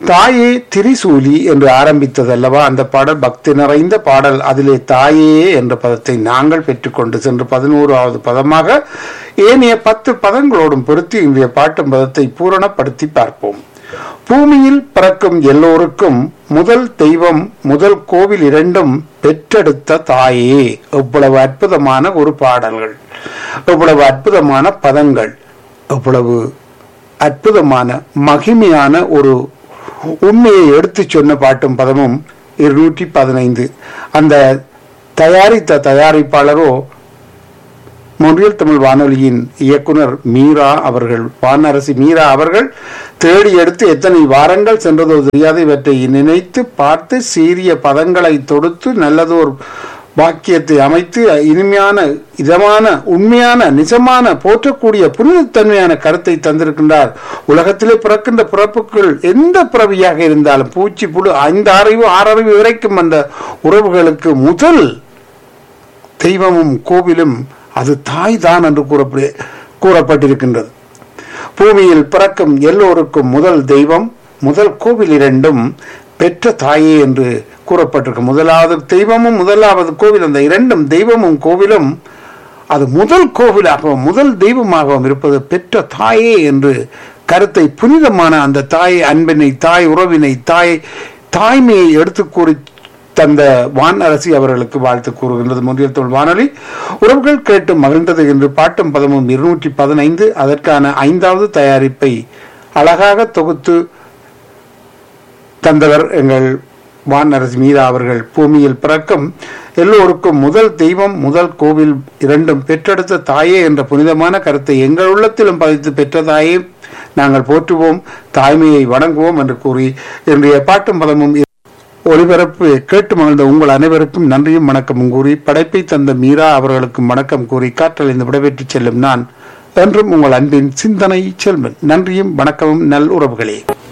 தாயே திரிசூலி என்று ஆரம்பித்தது அல்லவா அந்த பாடல் பக்தி நிறைந்த பாடல் அதிலே தாயே என்ற பதத்தை நாங்கள் பெற்றுக்கொண்டு சென்று பதினோராவது பதமாக ஏனைய பத்து பதங்களோடும் பொருத்தி இன்றைய பாட்டும் பதத்தை பூரணப்படுத்தி பார்ப்போம் பூமியில் பிறக்கும் எல்லோருக்கும் முதல் தெய்வம் முதல் கோவில் இரண்டும் பெற்றெடுத்த தாயே எவ்வளவு அற்புதமான ஒரு பாடல்கள் எவ்வளவு அற்புதமான பதங்கள் எவ்வளவு அற்புதமான மகிமையான ஒரு உண்மையை எடுத்து சொன்ன பாட்டும் பதமும் இருநூற்றி பதினைந்து அந்த தயாரித்த தயாரிப்பாளரோ மொழியல் தமிழ் வானொலியின் இயக்குனர் மீரா அவர்கள் வானரசி மீரா அவர்கள் தேடி எடுத்து எத்தனை வாரங்கள் சென்றதோ தெரியாது இவற்றை நினைத்து பார்த்து சீரிய பதங்களை தொடுத்து நல்லதோர் வாக்கியத்தை அமைத்து இனிமையான இதமான உண்மையான நிஜமான போற்றக்கூடிய புனிதத்தன்மையான கருத்தை தந்திருக்கின்றார் உலகத்திலே பிறக்கின்ற பிறப்புகள் எந்த பிறவியாக இருந்தாலும் பூச்சி புழு ஐந்து அறிவு ஆறறிவு வரைக்கும் அந்த உறவுகளுக்கு முதல் தெய்வமும் கோவிலும் அது தாய் தான் என்று கூறப்படு கூறப்பட்டிருக்கின்றது பூமியில் பிறக்கும் எல்லோருக்கும் முதல் தெய்வம் முதல் கோவில் இரண்டும் பெற்ற தாயே என்று கூறப்பட்டிருக்கு முதலாவது தெய்வமும் முதலாவது கோவில் அந்த இரண்டும் தெய்வமும் கோவிலும் அது முதல் கோவிலாகவும் முதல் தெய்வமாகவும் இருப்பது பெற்ற தாயே என்று கருத்தை புனிதமான அந்த தாய் அன்பினை தாய் உறவினை தாய் தாய்மையை எடுத்து கூறி தந்த வான் அரசி அவர்களுக்கு வாழ்த்து கூறுகின்றது முன்றியல் தொழில் வானொலி உறவுகள் கேட்டு மகிழ்ந்தது என்று பாட்டும் பதமும் இருநூற்றி பதினைந்து அதற்கான ஐந்தாவது தயாரிப்பை அழகாக தொகுத்து தந்தவர் எங்கள் வான் அரசி மீரா அவர்கள் பூமியில் பிறக்கும் எல்லோருக்கும் முதல் தெய்வம் முதல் கோவில் இரண்டும் பெற்றெடுத்த தாயே என்ற புனிதமான கருத்தை எங்கள் உள்ளத்திலும் பதித்து பெற்ற தாயே நாங்கள் போற்றுவோம் தாய்மையை வணங்குவோம் என்று கூறி இன்றைய பாட்டும் பதமும் ஒளிபரப்பு கேட்டு மகிழ்ந்த உங்கள் அனைவருக்கும் நன்றியும் வணக்கமும் கூறி படைப்பை தந்த மீரா அவர்களுக்கும் வணக்கம் கூறி காற்றலைந்து விடைபெற்று செல்லும் நான் என்றும் உங்கள் அன்பின் சிந்தனை செல்வன் நன்றியும் வணக்கமும் நல் உறவுகளே